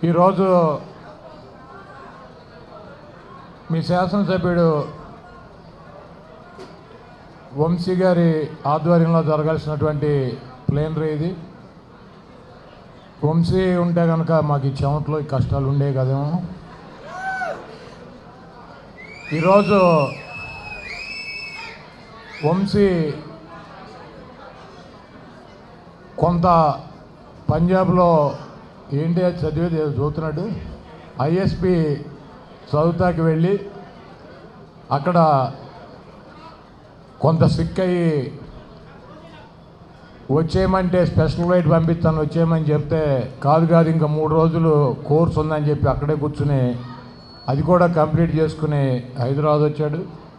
ఈరోజు మీ శాసనసభ్యుడు వంశీ గారి ఆధ్వర్యంలో జరగాల్సినటువంటి ప్లేనరీ ఇది వంశీ ఉంటే కనుక మాకు ఈ చెమటలో ఈ కష్టాలు ఉండే కదేమో ఈరోజు వంశీ కొంత పంజాబ్లో ఏంటి అది చదివేది ఏదో చదువుతున్నాడు ఐఎస్పి చదువుతాకి వెళ్ళి అక్కడ కొంత సిక్ అయ్యి వచ్చేయమంటే స్పెషల్ ఫ్లైట్ పంపిస్తాను వచ్చేయమని చెప్తే కాదు కాదు ఇంకా మూడు రోజులు కోర్స్ ఉందని చెప్పి అక్కడే కూర్చుని అది కూడా కంప్లీట్ చేసుకుని హైదరాబాద్ వచ్చాడు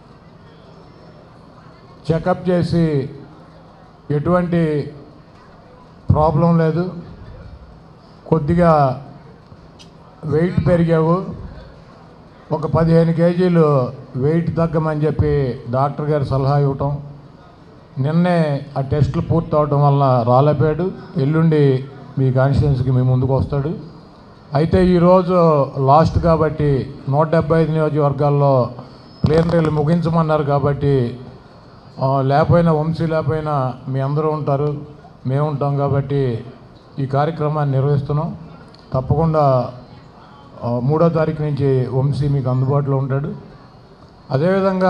చెకప్ చేసి ఎటువంటి ప్రాబ్లం లేదు కొద్దిగా వెయిట్ పెరిగావు ఒక పదిహేను కేజీలు వెయిట్ తగ్గమని చెప్పి డాక్టర్ గారు సలహా ఇవ్వటం నిన్నే ఆ టెస్టులు పూర్తి అవడం వల్ల రాలేపోయాడు ఎల్లుండి మీ కాన్స్టిట్యున్సీకి మీ ముందుకు వస్తాడు అయితే ఈరోజు లాస్ట్ కాబట్టి నూట డెబ్బై ఐదు నియోజకవర్గాల్లో ప్లేనరీలు ముగించమన్నారు కాబట్టి ఆ, లేకపోయినా వంశీ లేకపోయినా మీ అందరూ ఉంటారు మేము ఉంటాం కాబట్టి ఈ కార్యక్రమాన్ని నిర్వహిస్తున్నాం తప్పకుండా ఆ, మూడో తారీఖు నుంచి వంశీ మీకు అందుబాటులో ఉంటాడు అదేవిధంగా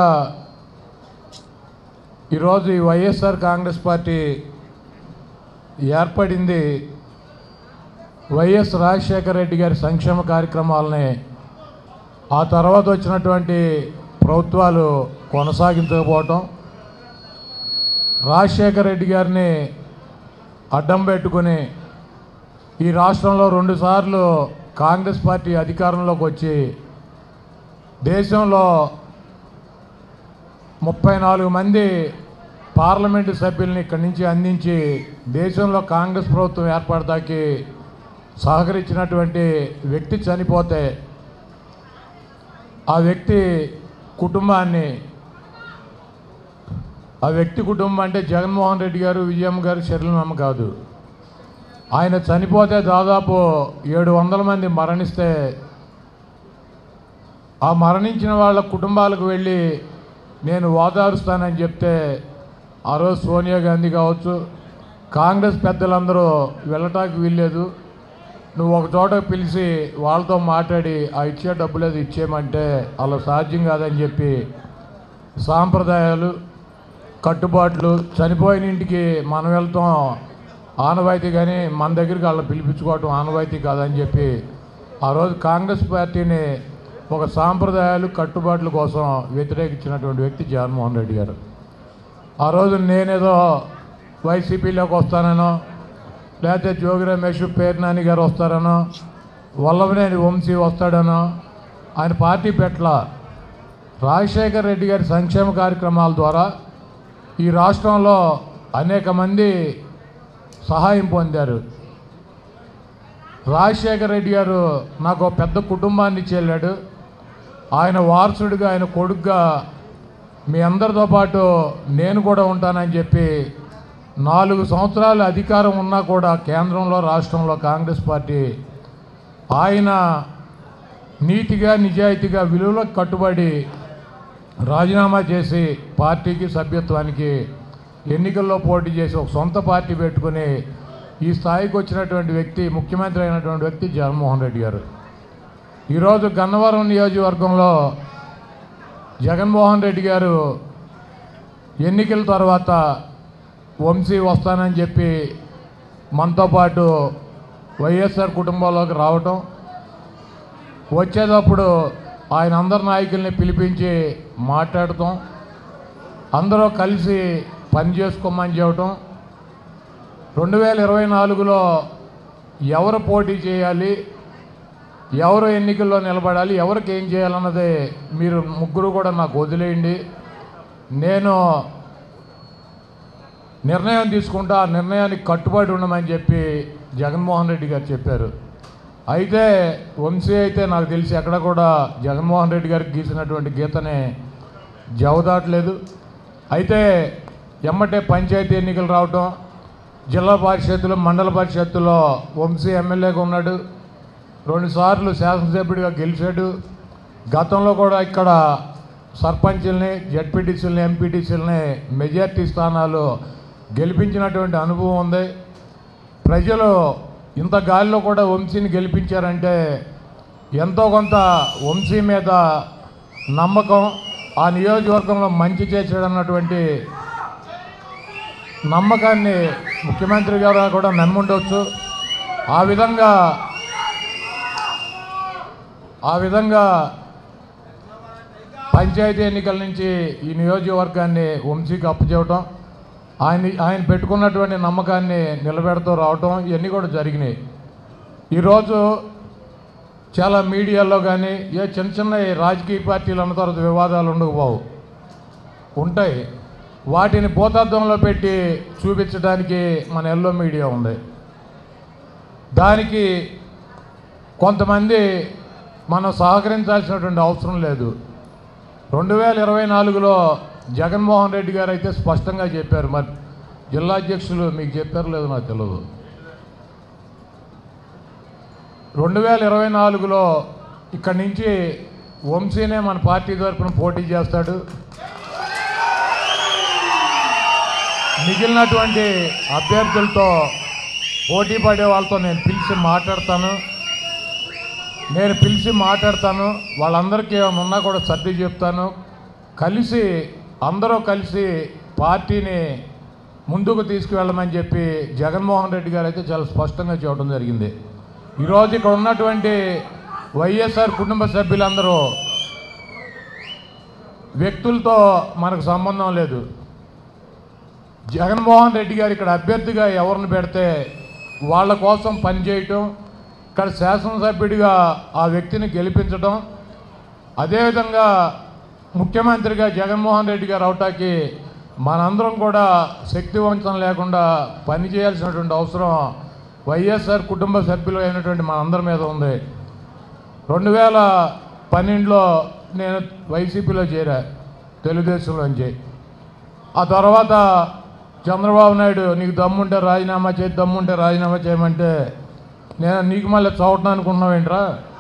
ఈరోజు ఈ వైఎస్ఆర్ కాంగ్రెస్ పార్టీ ఏర్పడింది వైఎస్ రాజశేఖర రెడ్డి గారి సంక్షేమ కార్యక్రమాలని ఆ తర్వాత వచ్చినటువంటి ప్రభుత్వాలు కొనసాగించకపోవటం రాజశేఖర రెడ్డి గారిని అడ్డం పెట్టుకుని ఈ రాష్ట్రంలో రెండుసార్లు కాంగ్రెస్ పార్టీ అధికారంలోకి వచ్చి దేశంలో ముప్పై నాలుగు మంది పార్లమెంటు సభ్యుల్ని ఇక్కడి నుంచి అందించి దేశంలో కాంగ్రెస్ ప్రభుత్వం ఏర్పడటానికి సహకరించినటువంటి వ్యక్తి చనిపోతే ఆ వ్యక్తి కుటుంబాన్ని ఆ వ్యక్తి కుటుంబం అంటే జగన్మోహన్ రెడ్డి గారు విజయమ్మ గారు శరీరమ్మ కాదు ఆయన చనిపోతే దాదాపు ఏడు వందల మంది మరణిస్తే ఆ మరణించిన వాళ్ళ కుటుంబాలకు వెళ్ళి నేను ఓదారుస్తానని చెప్తే ఆ రోజు సోనియా గాంధీ కావచ్చు కాంగ్రెస్ పెద్దలందరూ వెళ్ళటానికి వీల్లేదు నువ్వు ఒక చోట పిలిచి వాళ్ళతో మాట్లాడి ఆ ఇచ్చే డబ్బులు అది ఇచ్చేయమంటే అలా సాధ్యం కాదని చెప్పి సాంప్రదాయాలు కట్టుబాట్లు చనిపోయిన ఇంటికి మనం వెళ్తాం ఆనవాయితీ కానీ మన దగ్గరికి వాళ్ళని పిలిపించుకోవటం ఆనవాయితీ కాదని చెప్పి ఆ రోజు కాంగ్రెస్ పార్టీని ఒక సాంప్రదాయాలు కట్టుబాట్ల కోసం వ్యతిరేకించినటువంటి వ్యక్తి జగన్మోహన్ రెడ్డి గారు ఆ రోజు నేనేదో వైసీపీలోకి వస్తాననో లేకపోతే జోగి రమేష్ పేర్నాని గారు వస్తారనో వల్లభనేని వంశీ వస్తాడనో ఆయన పార్టీ పెట్ల రాజశేఖర రెడ్డి గారి సంక్షేమ కార్యక్రమాల ద్వారా ఈ రాష్ట్రంలో అనేక మంది సహాయం పొందారు రాజశేఖర రెడ్డి గారు నాకు ఒక పెద్ద కుటుంబాన్ని చెల్లాడు ఆయన వారసుడిగా ఆయన కొడుకుగా మీ అందరితో పాటు నేను కూడా ఉంటానని చెప్పి నాలుగు సంవత్సరాలు అధికారం ఉన్నా కూడా కేంద్రంలో రాష్ట్రంలో కాంగ్రెస్ పార్టీ ఆయన నీతిగా నిజాయితీగా విలువలకు కట్టుబడి రాజీనామా చేసి పార్టీకి సభ్యత్వానికి ఎన్నికల్లో పోటీ చేసి ఒక సొంత పార్టీ పెట్టుకుని ఈ స్థాయికి వచ్చినటువంటి వ్యక్తి ముఖ్యమంత్రి అయినటువంటి వ్యక్తి జగన్మోహన్ రెడ్డి గారు ఈరోజు గన్నవరం నియోజకవర్గంలో జగన్మోహన్ రెడ్డి గారు ఎన్నికల తర్వాత వంశీ వస్తానని చెప్పి మనతో పాటు వైఎస్ఆర్ కుటుంబంలోకి రావటం వచ్చేటప్పుడు ఆయన అందరి నాయకుల్ని పిలిపించి మాట్లాడటం అందరూ కలిసి పని చేసుకోమని చెప్పటం రెండు వేల ఇరవై నాలుగులో ఎవరు పోటీ చేయాలి ఎవరు ఎన్నికల్లో నిలబడాలి ఎవరికి ఏం చేయాలన్నది మీరు ముగ్గురు కూడా నాకు వదిలేయండి నేను నిర్ణయం తీసుకుంటా ఆ నిర్ణయానికి కట్టుబడి ఉండమని చెప్పి జగన్మోహన్ రెడ్డి గారు చెప్పారు అయితే వంశీ అయితే నాకు తెలిసి ఎక్కడ కూడా జగన్మోహన్ రెడ్డి గారికి గీసినటువంటి గీతనే జవదాట్లేదు అయితే ఎమ్మటే పంచాయతీ ఎన్నికలు రావటం జిల్లా పరిషత్తులు మండల పరిషత్తులో వంశీ ఎమ్మెల్యేగా ఉన్నాడు రెండుసార్లు శాసనసభ్యుడిగా గెలిచాడు గతంలో కూడా ఇక్కడ సర్పంచుల్ని జడ్పీటీసీలని ఎంపీటీసీలని మెజార్టీ స్థానాలు గెలిపించినటువంటి అనుభవం ఉంది ప్రజలు ఇంత గాలిలో కూడా వంశీని గెలిపించారంటే ఎంతో కొంత వంశీ మీద నమ్మకం ఆ నియోజకవర్గంలో మంచి చేశాడన్నటువంటి నమ్మకాన్ని ముఖ్యమంత్రి గారు కూడా నమ్ముండొచ్చు ఆ విధంగా ఆ విధంగా పంచాయతీ ఎన్నికల నుంచి ఈ నియోజకవర్గాన్ని వంశీకి అప్పచెవటం ఆయన ఆయన పెట్టుకున్నటువంటి నమ్మకాన్ని నిలబెడుతూ రావటం ఇవన్నీ కూడా జరిగినాయి ఈరోజు చాలా మీడియాలో కానీ ఏ చిన్న చిన్న రాజకీయ పార్టీలు అన్న తర్వాత వివాదాలు ఉండకపోవు ఉంటాయి వాటిని భూతద్దంలో పెట్టి చూపించడానికి మన ఎల్లో మీడియా ఉంది దానికి కొంతమంది మనం సహకరించాల్సినటువంటి అవసరం లేదు రెండు వేల ఇరవై నాలుగులో జగన్మోహన్ రెడ్డి గారు అయితే స్పష్టంగా చెప్పారు మరి జిల్లా అధ్యక్షులు మీకు చెప్పారు లేదో నాకు తెలియదు రెండు వేల ఇరవై నాలుగులో ఇక్కడి నుంచి వంశీనే మన పార్టీ తరఫున పోటీ చేస్తాడు మిగిలినటువంటి అభ్యర్థులతో పోటీ పడే వాళ్ళతో నేను పిలిచి మాట్లాడతాను నేను పిలిచి మాట్లాడతాను వాళ్ళందరికీ ఏమైనా ఉన్నా కూడా సర్ది చెప్తాను కలిసి అందరూ కలిసి పార్టీని ముందుకు తీసుకువెళ్ళమని చెప్పి జగన్మోహన్ రెడ్డి గారు అయితే చాలా స్పష్టంగా చెప్పడం జరిగింది ఈరోజు ఇక్కడ ఉన్నటువంటి వైఎస్ఆర్ కుటుంబ సభ్యులందరూ వ్యక్తులతో మనకు సంబంధం లేదు జగన్మోహన్ రెడ్డి గారు ఇక్కడ అభ్యర్థిగా ఎవరిని పెడితే వాళ్ళ కోసం పనిచేయటం ఇక్కడ శాసనసభ్యుడిగా ఆ వ్యక్తిని గెలిపించడం అదేవిధంగా ముఖ్యమంత్రిగా జగన్మోహన్ రెడ్డి గారు అవటానికి మనందరం కూడా శక్తివంతం లేకుండా పనిచేయాల్సినటువంటి అవసరం వైఎస్ఆర్ కుటుంబ సభ్యులు అయినటువంటి మనందరి మీద ఉంది రెండు వేల పన్నెండులో నేను వైసీపీలో చేరా తెలుగుదేశంలోంచి ఆ తర్వాత చంద్రబాబు నాయుడు నీకు దమ్ముంటే రాజీనామా చేయి దమ్ముంటే రాజీనామా చేయమంటే నేను నీకు మళ్ళీ చవటం అనుకున్నావేంట్రా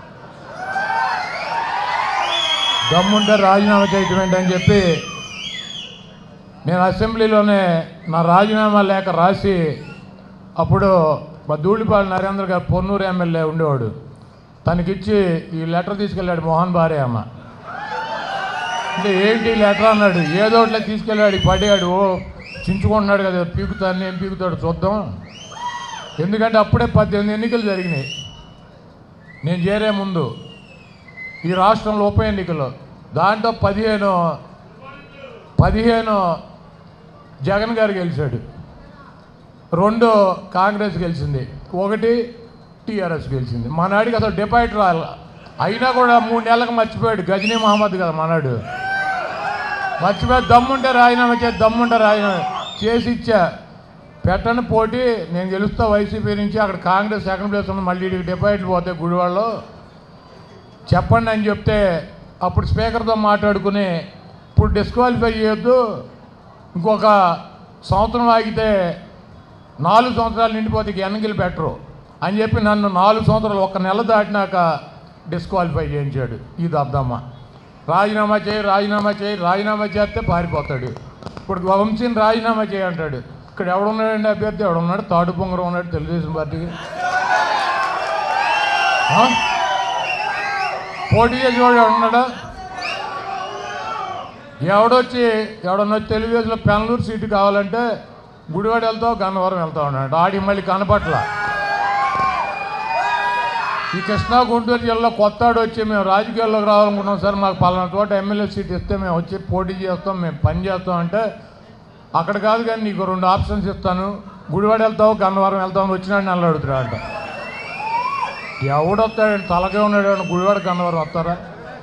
దమ్ముంటే రాజీనామా చేయటం ఏంటని చెప్పి నేను అసెంబ్లీలోనే నా రాజీనామా లేఖ రాసి అప్పుడు మా ధూళిపాటి నరేంద్ర గారు పొన్నూరు ఎమ్మెల్యే ఉండేవాడు తనకిచ్చి ఈ లెటర్ తీసుకెళ్ళాడు మోహన్ భార్య అమ్మ అంటే ఏంటి ఈ లెటర్ అన్నాడు ఏదో ఒకటి తీసుకెళ్ళాడు పడాడు ఓ చించుకుంటున్నాడు కదా పీకుతాను ఏం పీకుతాడు చూద్దాం ఎందుకంటే అప్పుడే పద్దెనిమిది ఎన్నికలు జరిగినాయి నేను చేరే ముందు ఈ రాష్ట్రంలో ఉప ఎన్నికలు దాంట్లో పదిహేను పదిహేను జగన్ గారు గెలిచాడు రెండు కాంగ్రెస్ గెలిచింది ఒకటి టీఆర్ఎస్ గెలిచింది మనాడికి అసలు డిపాజిట్ రాల అయినా కూడా మూడు నెలలకు మర్చిపోయాడు గజనీ మహమ్మద్ కదా మనాడు మర్చిపోయి దమ్ముంటే రాజీనామా చేసి దమ్ముంటే రాజీనామా చేసి ఇచ్చా పెట్టని పోటీ నేను గెలుస్తా వైసీపీ నుంచి అక్కడ కాంగ్రెస్ సెకండ్ ప్లేస్ ఉంది మళ్ళీ వీడికి డిపాజిట్లు పోతాయి గుడివాళ్ళు చెప్పండి అని చెప్తే అప్పుడు స్పీకర్తో మాట్లాడుకుని ఇప్పుడు డిస్క్వాలిఫై చేయొద్దు ఇంకొక సంవత్సరం ఆగితే నాలుగు సంవత్సరాలు నిండిపోతే ఇక ఎన్నికలు పెట్టరు అని చెప్పి నన్ను నాలుగు సంవత్సరాలు ఒక నెల దాటినాక డిస్క్వాలిఫై చేయించాడు ఈ దద్దమ్మ రాజీనామా చేయి రాజీనామా చేయి రాజీనామా చేస్తే పారిపోతాడు ఇప్పుడు వంశీని రాజీనామా చేయి అంటాడు ఇక్కడ ఎవడున్నాడండి అభ్యర్థి ఎవడున్నాడు తాడు పొంగరం ఉన్నాడు తెలుగుదేశం పార్టీకి ఆ? పోటీ చేసేవాడు ఎవడున్నాడా ఎవడొచ్చి ఎవడన్నా వచ్చి తెలుగుదేశంలో పెనలూరు సీటు కావాలంటే గుడివాడ వెళ్తావు గన్నవరం వెళ్తా ఉన్నాడు ఆడి మళ్ళీ కనపట్ల ఈ కృష్ణా గుంటూరు జిల్లా కొత్తాడు వచ్చి మేము రాజకీయాల్లోకి రావాలనుకున్నాం సార్ మాకు పలానా చోట ఎమ్మెల్యే సీట్ ఇస్తే మేము వచ్చి పోటీ చేస్తాం మేము పని చేస్తాం అంటే అక్కడ కాదు కానీ నీకు రెండు ఆప్షన్స్ ఇస్తాను గుడివాడ వెళ్తావు గన్నవరం వెళ్తావు అని వచ్చినాడు నన్ను అడుగుతున్నాడు అంట ఎవడొస్తాడండి తలకే ఉన్నాడు ఏమన్నా గుడివాడ గన్నవరం వస్తారా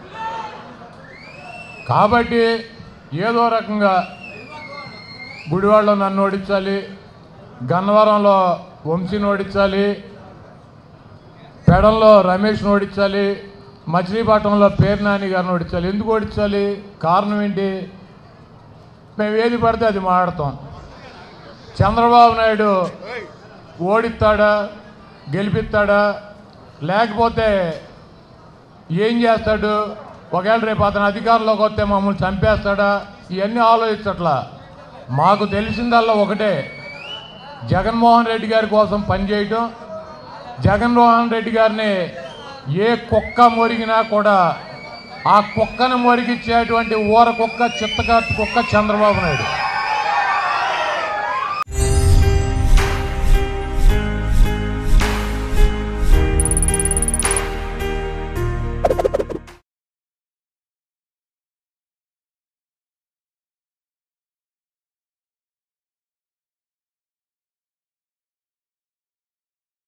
కాబట్టి ఏదో రకంగా గుడివాడలో నన్ను ఓడించాలి గన్నవరంలో వంశీని ఓడించాలి పెడంలో రమేష్ని ఓడించాలి మచిలీపట్నంలో పేర్నాని గారిని ఓడించాలి ఎందుకు ఓడించాలి కారణం ఏంటి మేము ఏది పడితే అది మాట్లాడతాం చంద్రబాబు నాయుడు ఓడిస్తాడా గెలిపిస్తాడా లేకపోతే ఏం చేస్తాడు ఒకవేళ రేపు అతను అధికారంలోకి వస్తే మమ్మల్ని చంపేస్తాడా ఇవన్నీ ఆలోచించట్లా మాకు తెలిసిందల్లా ఒకటే జగన్మోహన్ రెడ్డి గారి కోసం పనిచేయటం జగన్మోహన్ రెడ్డి గారిని ఏ కుక్క మొరిగినా కూడా ఆ కుక్కను మొరిగిచ్చేటువంటి ఊర కుక్క చిత్తకార్తి కుక్క చంద్రబాబు నాయుడు